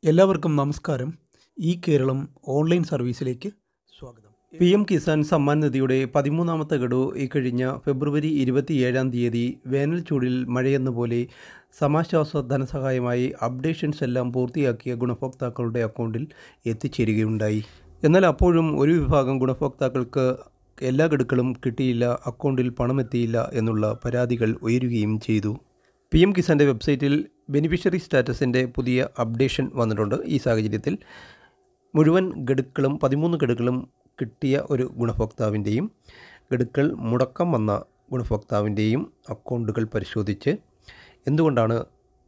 എല്ലാവർക്കും നമസ്കാരം ഈ കേരളം ഓൺലൈൻ സർവീസിലേക്ക് സ്വാഗതം പി എം കിസാൻ സമ്മാൻ നിധിയുടെ പതിമൂന്നാമത്തെ ഗഡു ഇക്കഴിഞ്ഞ ഫെബ്രുവരി ഇരുപത്തിയേഴാം തീയതി വേനൽ ചൂടിൽ മഴയെന്ന പോലെ സമാശ്വാസ ധനസഹായമായി അപ്ഡേഷൻസ് എല്ലാം പൂർത്തിയാക്കിയ ഗുണഭോക്താക്കളുടെ അക്കൗണ്ടിൽ എത്തിച്ചേരുകയുണ്ടായി എന്നാൽ അപ്പോഴും ഒരു വിഭാഗം ഗുണഭോക്താക്കൾക്ക് എല്ലാ ഗഡുക്കളും കിട്ടിയില്ല അക്കൗണ്ടിൽ പണമെത്തിയില്ല എന്നുള്ള പരാതികൾ ഉയരുകയും ചെയ്തു പി എം കിസാൻ്റെ വെബ്സൈറ്റിൽ ബെനിഫിഷ്യറി സ്റ്റാറ്റസിൻ്റെ പുതിയ അപ്ഡേഷൻ വന്നിട്ടുണ്ട് ഈ സാഹചര്യത്തിൽ മുഴുവൻ ഗഡുക്കളും പതിമൂന്ന് ഗഡുക്കളും കിട്ടിയ ഒരു ഗുണഭോക്താവിൻ്റെയും ഗഡുക്കൾ മുടക്കം വന്ന ഗുണഭോക്താവിൻ്റെയും അക്കൗണ്ടുകൾ പരിശോധിച്ച് എന്തുകൊണ്ടാണ്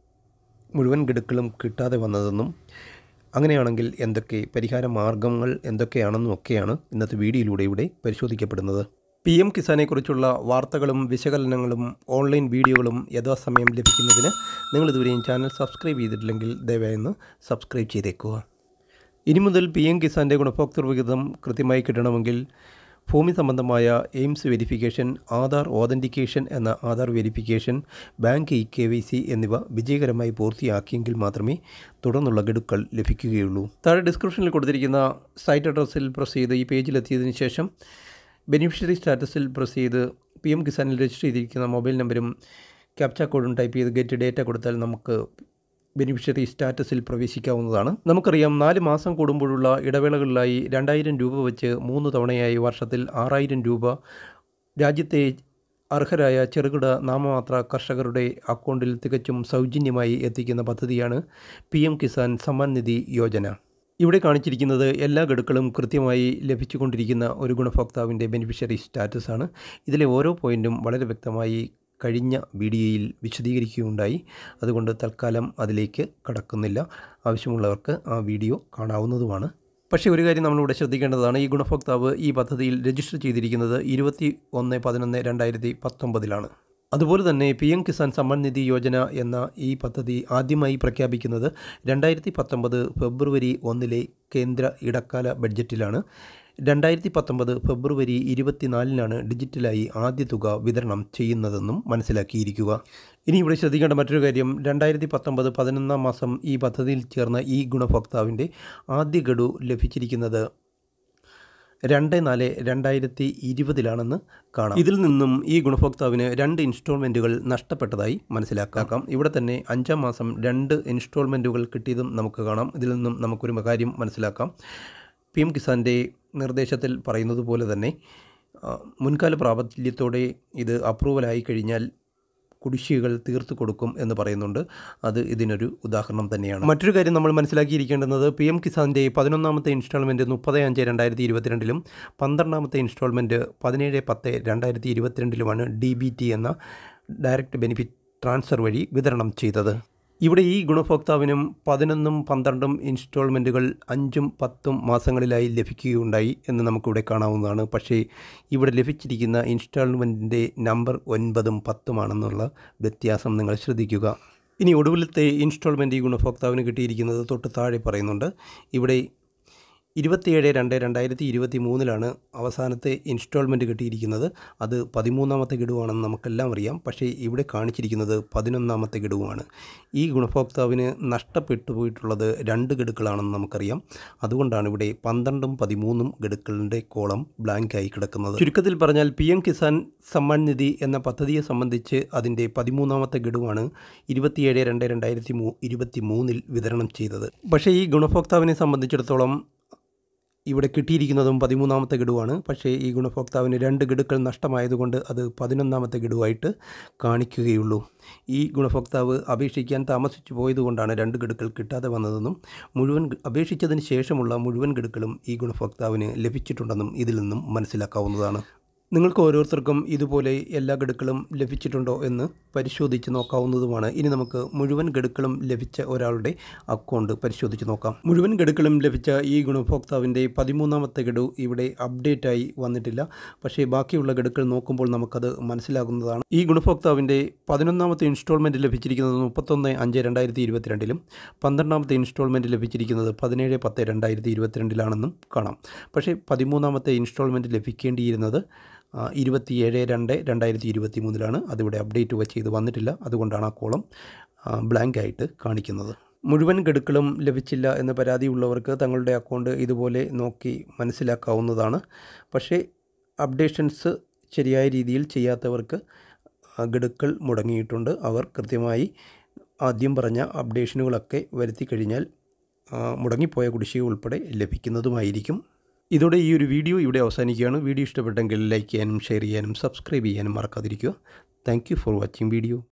മുഴുവൻ ഗഡുക്കളും കിട്ടാതെ വന്നതെന്നും അങ്ങനെയാണെങ്കിൽ എന്തൊക്കെ പരിഹാര മാർഗങ്ങൾ എന്തൊക്കെയാണെന്നും ഒക്കെയാണ് ഇന്നത്തെ വീഡിയോയിലൂടെ ഇവിടെ പരിശോധിക്കപ്പെടുന്നത് പി എം കിസാനെക്കുറിച്ചുള്ള വാർത്തകളും വിശകലനങ്ങളും ഓൺലൈൻ വീഡിയോകളും യഥാസമയം ലഭിക്കുന്നതിന് നിങ്ങൾ ഇതുവരെയും ചാനൽ സബ്സ്ക്രൈബ് ചെയ്തിട്ടില്ലെങ്കിൽ ദയവായി സബ്സ്ക്രൈബ് ചെയ്തേക്കുക ഇനി മുതൽ പി എം കിസാൻ്റെ ഗുണഭോക്തൃ വിഹിതം കൃത്യമായി കിട്ടണമെങ്കിൽ ഭൂമി സംബന്ധമായ എയിംസ് വെരിഫിക്കേഷൻ ആധാർ ഓതൻറ്റിക്കേഷൻ എന്ന Aadhaar verification bank E K Y C എന്നിവ വിജയകരമായി പൂർത്തിയാക്കിയെങ്കിൽ മാത്രമേ തുടർന്നുള്ള ഗഡുക്കൾ ലഭിക്കുകയുള്ളൂ താഴെ ഡിസ്ക്രിപ്ഷനിൽ കൊടുത്തിരിക്കുന്ന സൈറ്റ് അഡ്രസ്സിൽ പ്രസ് ചെയ്ത് ഈ പേജിലെത്തിയതിനു ശേഷം ബെനിഫിഷ്യറി സ്റ്റാറ്റസിൽ പ്രസ് ചെയ്ത് പി എം കിസാനിൽ രജിസ്റ്റർ ചെയ്തിരിക്കുന്ന മൊബൈൽ നമ്പരും ക്യാപ്ച കോഡും ടൈപ്പ് ചെയ്ത് ഗെറ്റ് ഡേറ്റ കൊടുത്താൽ നമുക്ക് ബെനിഫിഷ്യറി സ്റ്റാറ്റസിൽ പ്രവേശിക്കാവുന്നതാണ് നമുക്കറിയാം നാല് മാസം കൂടുമ്പോഴുള്ള ഇടവേളകളിലായി രണ്ടായിരം രൂപ വെച്ച് മൂന്ന് തവണയായി വർഷത്തിൽ ആറായിരം രൂപ രാജ്യത്തെ അർഹരായ ചെറുകിട നാമമാത്ര കർഷകരുടെ അക്കൗണ്ടിൽ തികച്ചും സൗജന്യമായി എത്തിക്കുന്ന പദ്ധതിയാണ് പി എം കിസാൻ സമ്മാൻ നിധി യോജന ഇവിടെ കാണിച്ചിരിക്കുന്നത് എല്ലാ ഗഡുക്കളും കൃത്യമായി ലഭിച്ചുകൊണ്ടിരിക്കുന്ന ഒരു ഗുണഭോക്താവിൻ്റെ ബെനിഫിഷ്യറി സ്റ്റാറ്റസാണ് ഇതിലെ ഓരോ പോയിൻറ്റും വളരെ വ്യക്തമായി കഴിഞ്ഞ വീഡിയോയിൽ വിശദീകരിക്കുകയുണ്ടായി അതുകൊണ്ട് തൽക്കാലം അതിലേക്ക് കടക്കുന്നില്ല ആവശ്യമുള്ളവർക്ക് ആ വീഡിയോ കാണാവുന്നതുമാണ് പക്ഷേ ഒരു കാര്യം നമ്മളിവിടെ ശ്രദ്ധിക്കേണ്ടതാണ് ഈ ഗുണഭോക്താവ് ഈ പദ്ധതിയിൽ രജിസ്റ്റർ ചെയ്തിരിക്കുന്നത് ഇരുപത്തി ഒന്ന് പതിനൊന്ന് രണ്ടായിരത്തി പത്തൊമ്പതിലാണ് അതുപോലെ തന്നെ പി എം കിസാൻ സമ്മാൻ നിധി യോജന എന്ന ഈ പദ്ധതി ആദ്യമായി പ്രഖ്യാപിക്കുന്നത് രണ്ടായിരത്തി പത്തൊമ്പത് ഫെബ്രുവരി ഒന്നിലെ കേന്ദ്ര ഇടക്കാല ബഡ്ജറ്റിലാണ് രണ്ടായിരത്തി പത്തൊമ്പത് ഫെബ്രുവരി ഇരുപത്തിനാലിനാണ് ഡിജിറ്റലായി ആദ്യ തുക വിതരണം ചെയ്യുന്നതെന്നും മനസ്സിലാക്കിയിരിക്കുക ഇനി ഇവിടെ ശ്രദ്ധിക്കേണ്ട മറ്റൊരു കാര്യം രണ്ടായിരത്തി പത്തൊമ്പത് പതിനൊന്നാം മാസം ഈ പദ്ധതിയിൽ ചേർന്ന ഈ ഗുണഭോക്താവിൻ്റെ ആദ്യ ഗഡു ലഭിച്ചിരിക്കുന്നത് രണ്ട് നാല് രണ്ടായിരത്തി ഇരുപതിലാണെന്ന് കാണാം ഇതിൽ നിന്നും ഈ ഗുണഭോക്താവിന് രണ്ട് ഇൻസ്റ്റാൾമെൻറ്റുകൾ നഷ്ടപ്പെട്ടതായി മനസ്സിലാക്കാം ഇവിടെ തന്നെ അഞ്ചാം മാസം രണ്ട് ഇൻസ്റ്റാൾമെൻറ്റുകൾ കിട്ടിയതും നമുക്ക് കാണാം ഇതിൽ നിന്നും നമുക്കൊരു കാര്യം മനസ്സിലാക്കാം പി എം കിസാൻ്റെ നിർദ്ദേശത്തിൽ പറയുന്നത് പോലെ തന്നെ മുൻകാല പ്രാബല്യത്തോടെ ഇത് അപ്രൂവലായി കഴിഞ്ഞാൽ കുടിശ്ശികകൾ തീർത്തു കൊടുക്കും എന്ന് പറയുന്നുണ്ട് അത് ഇതിനൊരു ഉദാഹരണം തന്നെയാണ് മറ്റൊരു കാര്യം നമ്മൾ മനസ്സിലാക്കിയിരിക്കേണ്ടുന്നത് പി എം കിസാൻ്റെ പതിനൊന്നാമത്തെ ഇൻസ്റ്റാൾമെൻറ്റ് മുപ്പത് അഞ്ച് രണ്ടായിരത്തി ഇരുപത്തിരണ്ടിലും പന്ത്രണ്ടാമത്തെ ഇൻസ്റ്റാൾമെൻറ്റ് പതിനേഴ് പത്ത് രണ്ടായിരത്തി ഇരുപത്തിരണ്ടിലുമാണ് ഡി ബി ടി എന്ന ഡയറക്റ്റ് ബെനിഫിറ്റ് ട്രാൻസ്ഫർ വഴി വിതരണം ചെയ്തത് ഇവിടെ ഈ ഗുണഭോക്താവിനും പതിനൊന്നും പന്ത്രണ്ടും ഇൻസ്റ്റാൾമെൻറ്റുകൾ അഞ്ചും പത്തും മാസങ്ങളിലായി ലഭിക്കുകയുണ്ടായി എന്ന് നമുക്കിവിടെ കാണാവുന്നതാണ് പക്ഷേ ഇവിടെ ലഭിച്ചിരിക്കുന്ന ഇൻസ്റ്റാൾമെൻറ്റിൻ്റെ നമ്പർ ഒൻപതും പത്തുമാണെന്നുള്ള വ്യത്യാസം നിങ്ങൾ ശ്രദ്ധിക്കുക ഇനി ഒടുവിലത്തെ ഇൻസ്റ്റാൾമെൻറ്റ് ഈ ഗുണഭോക്താവിന് കിട്ടിയിരിക്കുന്നത് തൊട്ട് താഴെ പറയുന്നുണ്ട് ഇവിടെ ഇരുപത്തിയേഴ് രണ്ട് രണ്ടായിരത്തി ഇരുപത്തി മൂന്നിലാണ് അവസാനത്തെ ഇൻസ്റ്റാൾമെൻറ്റ് കിട്ടിയിരിക്കുന്നത് അത് പതിമൂന്നാമത്തെ ഗഡുവാണെന്ന് നമുക്കെല്ലാം അറിയാം പക്ഷേ ഇവിടെ കാണിച്ചിരിക്കുന്നത് പതിനൊന്നാമത്തെ ഗഡുവാണ് ഈ ഗുണഭോക്താവിന് നഷ്ടപ്പെട്ടു പോയിട്ടുള്ളത് രണ്ട് ഗഡുക്കളാണെന്ന് നമുക്കറിയാം അതുകൊണ്ടാണ് ഇവിടെ പന്ത്രണ്ടും പതിമൂന്നും ഗഡുക്കളുടെ കോളം ബ്ലാങ്കായി കിടക്കുന്നത് ചുരുക്കത്തിൽ പറഞ്ഞാൽ പി എം കിസാൻ സമ്മാൻ നിധി എന്ന പദ്ധതിയെ സംബന്ധിച്ച് അതിൻ്റെ പതിമൂന്നാമത്തെ ഗഡുവാണ് ഇരുപത്തിയേഴ് രണ്ട് രണ്ടായിരത്തി മൂ ഇരുപത്തി മൂന്നിൽ വിതരണം ചെയ്തത് പക്ഷേ ഈ ഗുണഭോക്താവിനെ സംബന്ധിച്ചിടത്തോളം ഇവിടെ കിട്ടിയിരിക്കുന്നതും പതിമൂന്നാമത്തെ ഗഡുവാണ് പക്ഷേ ഈ ഗുണഭോക്താവിന് രണ്ട് ഗഡുക്കൾ നഷ്ടമായതുകൊണ്ട് അത് പതിനൊന്നാമത്തെ ഗഡുവായിട്ട് കാണിക്കുകയുള്ളൂ ഈ ഗുണഭോക്താവ് അപേക്ഷിക്കാൻ താമസിച്ചു പോയതുകൊണ്ടാണ് രണ്ട് ഗഡുക്കൾ കിട്ടാതെ വന്നതെന്നും മുഴുവൻ അപേക്ഷിച്ചതിന് ശേഷമുള്ള മുഴുവൻ ഗഡുക്കളും ഈ ഗുണഭോക്താവിന് ലഭിച്ചിട്ടുണ്ടെന്നും ഇതിൽ നിന്നും മനസ്സിലാക്കാവുന്നതാണ് നിങ്ങൾക്ക് ഓരോരുത്തർക്കും ഇതുപോലെ എല്ലാ ഗഡുക്കളും ലഭിച്ചിട്ടുണ്ടോ എന്ന് പരിശോധിച്ച് നോക്കാവുന്നതുമാണ് ഇനി നമുക്ക് മുഴുവൻ ഗഡുക്കളും ലഭിച്ച ഒരാളുടെ അക്കൗണ്ട് പരിശോധിച്ച് നോക്കാം മുഴുവൻ ഗഡുക്കളും ലഭിച്ച ഈ ഗുണഭോക്താവിൻ്റെ പതിമൂന്നാമത്തെ ഗഡു ഇവിടെ അപ്ഡേറ്റായി വന്നിട്ടില്ല പക്ഷേ ബാക്കിയുള്ള ഗഡുക്കൾ നോക്കുമ്പോൾ നമുക്കത് മനസ്സിലാകുന്നതാണ് ഈ ഗുണഭോക്താവിൻ്റെ പതിനൊന്നാമത്തെ ഇൻസ്റ്റാൾമെൻറ്റ് ലഭിച്ചിരിക്കുന്നത് മുപ്പത്തൊന്ന് അഞ്ച് രണ്ടായിരത്തി ഇരുപത്തിരണ്ടിലും പന്ത്രണ്ടാമത്തെ ഇൻസ്റ്റാൾമെൻറ്റ് ലഭിച്ചിരിക്കുന്നത് പതിനേഴ് പത്ത് രണ്ടായിരത്തി ഇരുപത്തിരണ്ടിലാണെന്നും കാണാം പക്ഷേ പതിമൂന്നാമത്തെ ഇൻസ്റ്റാൾമെൻറ്റ് ലഭിക്കേണ്ടിയിരുന്നത് ഇരുപത്തിയേഴ് രണ്ട് രണ്ടായിരത്തി ഇരുപത്തി മൂന്നിലാണ് അതിവിടെ അപ്ഡേറ്റ് ചെയ്ത് വന്നിട്ടില്ല അതുകൊണ്ടാണ് ആ കോളം ബ്ലാങ്ക് ആയിട്ട് കാണിക്കുന്നത് മുഴുവൻ ഗഡുക്കളും ലഭിച്ചില്ല എന്ന പരാതിയുള്ളവർക്ക് തങ്ങളുടെ അക്കൗണ്ട് ഇതുപോലെ നോക്കി മനസ്സിലാക്കാവുന്നതാണ് പക്ഷേ അപ്ഡേഷൻസ് ശരിയായ രീതിയിൽ ചെയ്യാത്തവർക്ക് ആ, ഗഡുക്കൾ മുടങ്ങിയിട്ടുണ്ട് അവർ കൃത്യമായി ആദ്യം പറഞ്ഞ അപ്ഡേഷനുകളൊക്കെ വരുത്തി കഴിഞ്ഞാൽ ആ, മുടങ്ങിപ്പോയ കുടിശ്ശിക ഉൾപ്പെടെ ലഭിക്കുന്നതുമായിരിക്കും ഇതോടെ ഈ ഒരു വീഡിയോ ഇവിടെ അവസാനിക്കുകയാണ് വീഡിയോ ഇഷ്ടപ്പെട്ടെങ്കിൽ ലൈക്ക് ചെയ്യാനും ഷെയർ ചെയ്യാനും സബ്സ്ക്രൈബ് ചെയ്യാനും മറക്കാതിരിക്കുക thank you for watching video